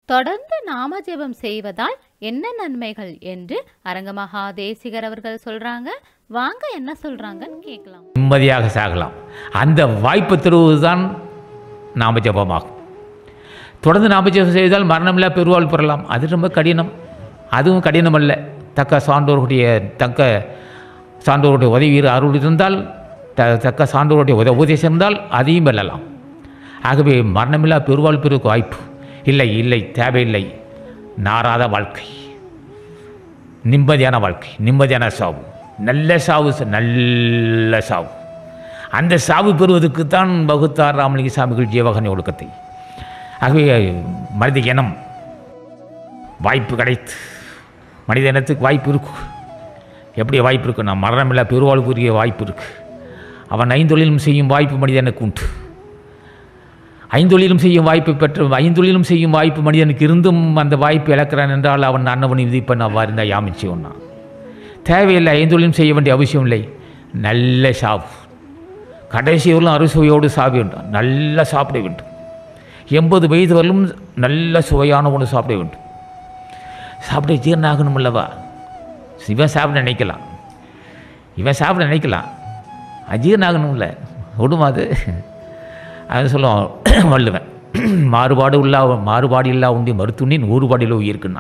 தொடர்ந்து நாம ஜெபம் செய்வதால் என்ன நன்மைகள் என்று அரங்கமகா தேசிகர் அவர்கள் சொல்றாங்க வாங்க என்ன சொல்றாங்கன்னு கேட்கலாம் நிம்மதியாக சாகலாம் அந்த வாய்ப்பு தருவதுதான் நாம ஜபமாகும் தொடர்ந்து நாம ஜபம் செய்தால் மரணமில்லா பெருவாள் பெறலாம் அது ரொம்ப கடினம் அதுவும் கடினம் அல்ல தக்க சான்றோர்களுடைய தக்க சான்றோருடைய உதவி அருள் இருந்தால் த தக்க சான்றோருடைய உத உபதேசம் இருந்தால் அதையும் வெல்லலாம் ஆகவே மரணமில்லா பெருவாள் பெருக்கு வாய்ப்பு இல்லை இல்லை தேவையில்லை நாராத வாழ்க்கை நிம்மதியான வாழ்க்கை நிம்மதியான சாவு நல்ல சாவு ச- நல்ல சாவு அந்த சாவு பெறுவதற்கு தான் வகுத்தார் ராமலிங்க சாமிகள் ஜீவகனை ஒழுக்கத்தை ஆகவே மனித இனம் வாய்ப்பு கிடைத்து மனித இனத்துக்கு வாய்ப்பு இருக்கும் எப்படி வாய்ப்பு இருக்குன்னா மரணமில்லா பெருவாழ்வுரிய வாய்ப்பு இருக்குது அவன் ஐந்தொழிலும் செய்யும் வாய்ப்பு மனிதனுக்கு உண்டு ஐந்தொழிலும் செய்யும் வாய்ப்பு பெற்ற ஐந்தொழிலும் செய்யும் வாய்ப்பு மனிதனுக்கு இருந்தும் அந்த வாய்ப்பு இழக்கிறான் என்றால் அவன் அன்னவன் விதிப்பன் அவ்வாறு இருந்தால் யாமிச்சு ஒன்றான் தேவையில்லை ஐந்தொழிலும் செய்ய வேண்டிய அவசியம் இல்லை நல்ல சாவு கடைசி வரலும் அறுசுவையோடு சாப்பிட வேண்டும் நல்லா சாப்பிட வேண்டும் எண்பது வயது வரலும் நல்ல சுவையான உணவு சாப்பிட வேண்டும் சாப்பிட ஜீரணம் ஆகணும் அல்லவா இவன் சாப்பிட நினைக்கலாம் இவன் சாப்பிட நினைக்கலாம் அஜீரணம் ஆகணும்ல விடுமா அது அது சொல்லுவான் வள்ளுவன் மாறுபாடு உள்ளா மாறுபாடு இல்லா உண்டி மருத்துவனின் ஊறுபாடில் உயிருக்குன்னா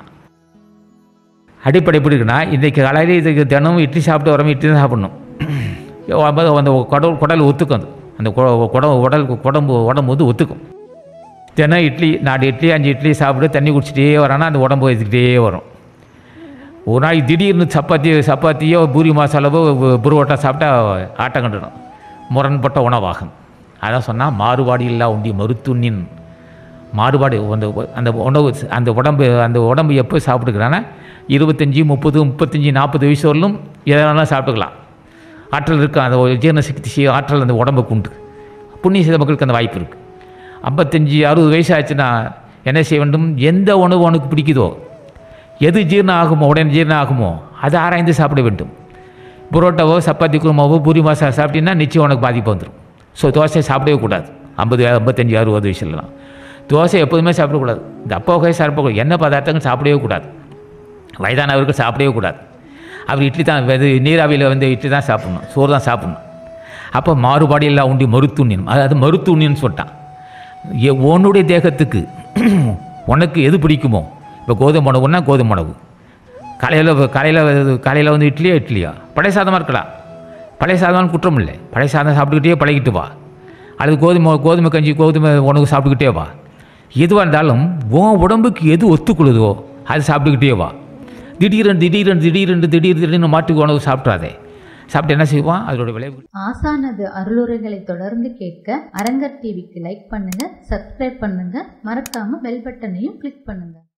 அடிப்படை எப்படி இருக்குன்னா இன்றைக்கு காலையில் இதுக்கு தினமும் இட்லி சாப்பிட்டு வரமே இட்லி தான் சாப்பிடணும் அப்ப அந்த குடல் குடல் ஒத்துக்கும் அது அந்த கு- குடம் உடல் குடம்பு உடம்பு வந்து ஒத்துக்கும் தினம் இட்லி நாலு இட்லி அஞ்சு இட்லி சாப்பிட்டு தண்ணி குடிச்சிட்டே வரானா அந்த உடம்பு எடுத்துக்கிட்டே வரும் ஒரு நாளைக்கு திடீர்னு சப்பாத்தி சப்பாத்தியோ பூரி மசாலாவோ பு- புரோட்டா சாப்பிட்டா ஆட்டம் கண்டுடும் முரண்பட்ட உணவாகும் அதான் சொன்னால் மாறுபாடு இல்லா உண்டி மருத்துவனின் மாறுபாடு அந்த அந்த உணவு அந்த உடம்பு அந்த உடம்பு எப்போ சாப்பிட்டுக்கிறான்னா இருபத்தஞ்சி முப்பது முப்பத்தஞ்சு நாற்பது வயசு வரலும் எதை வேணாலும் சாப்பிட்டுக்கலாம் ஆற்றல் இருக்குது அந்த ஒரு ஜீரண சக்தி செய்ய ஆற்றல் அந்த உடம்புக்கு உண்டு புண்ணிய செய்த மக்களுக்கு அந்த வாய்ப்பு இருக்குது ஐம்பத்தஞ்சு அறுபது வயசு ஆச்சுன்னா என்ன செய்ய வேண்டும் எந்த உணவு உனக்கு பிடிக்குதோ எது ஜீரணம் ஆகுமோ உடனே ஜீரணம் ஆகுமோ அதை ஆராய்ந்து சாப்பிட வேண்டும் புரோட்டாவோ சப்பாத்தி குருமாவோ பூரி மசாலா சாப்பிட்டீங்கன்னா நிச்சயம் உனக்கு பாதிப்பு வந்துடும் ஸோ தோசை சாப்பிடவே கூடாது ஐம்பது ஐம்பத்தஞ்சு அறுபது வயசுலலாம் தோசை எப்போதுமே சாப்பிடக்கூடாது இந்த அப்பா வகை சாப்பிடக்கூடாது எண்ணெய் பதார்த்தங்கள் சாப்பிடவே கூடாது வயதானவர்கள் சாப்பிடவே கூடாது அவர் இட்லி தான் இது நீராவியில் வந்து இட்லி தான் சாப்பிடணும் சோறு தான் சாப்பிடணும் அப்போ மாறுபாடு இல்லா உண்டி மருத்துவனின் அதாவது மருத்துவனின்னு சொல்லிட்டான் எ- உன்னுடைய தேகத்துக்கு உனக்கு எது பிடிக்குமோ இப்போ கோதுமை உணவுன்னா கோதுமை உணவு காலையில் காலையில் காலையில் வந்து இட்லியா இட்லியா பழைய சாதமாக இருக்கலாம் பழைய சாதம்னு குற்றம் இல்லை பழைய சாதம் சாப்பிட்டுக்கிட்டே பழகிட்டு வா அல்லது கோதுமை கோதுமை கஞ்சி கோதுமை உணவு சாப்பிட்டுக்கிட்டே வா எதுவாக இருந்தாலும் உன் உடம்புக்கு எது ஒத்துக்கொள்ளுதோ அது சாப்பிட்டுக்கிட்டே வா திடீரென்று திடீரென்று திடீரென்று திடீர் திடீர்னு மாட்டு உணவு சாப்பிட்றாதே சாப்பிட்டு என்ன செய்வான் அதோட விளைவு ஆசானது அருளுரைகளை தொடர்ந்து கேட்க அரங்கர் டிவிக்கு லைக் பண்ணுங்க சப்ஸ்கிரைப் பண்ணுங்க மறக்காம பெல் பட்டனையும் கிளிக் பண்ணுங்க